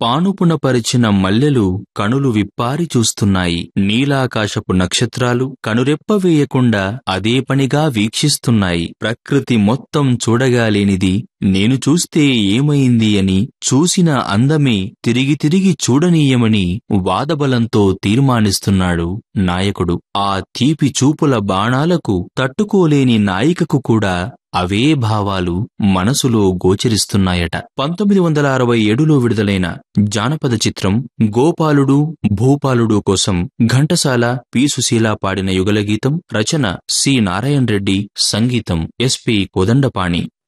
పానుపునపరిచిన మల్లెలు కనులు విప్పారి చూస్తున్నాయి నీలాకాశపు నక్షత్రాలు కనురెప్ప వేయకుండా అదే పనిగా వీక్షిస్తున్నాయి ప్రకృతి మొత్తం చూడగాలేనిది నేను చూస్తే ఏమైంది అని చూసిన అందమే తిరిగి తిరిగి చూడనీయమని వాదబలంతో తీర్మానిస్తున్నాడు నాయకుడు ఆ తీపి చూపుల బాణాలకు తట్టుకోలేని నాయికకు కూడా అవే భావాలు మనసులో గోచరిస్తున్నాయట పంతొమ్మిది వందల అరవై ఏడులో విడుదలైన జానపద చిత్రం గోపాలుడు భూపాలుడు కోసం ఘంటసాల పి సుశీల పాడిన యుగలగీతం రచన సి నారాయణ రెడ్డి సంగీతం ఎస్పి కోదండపాణి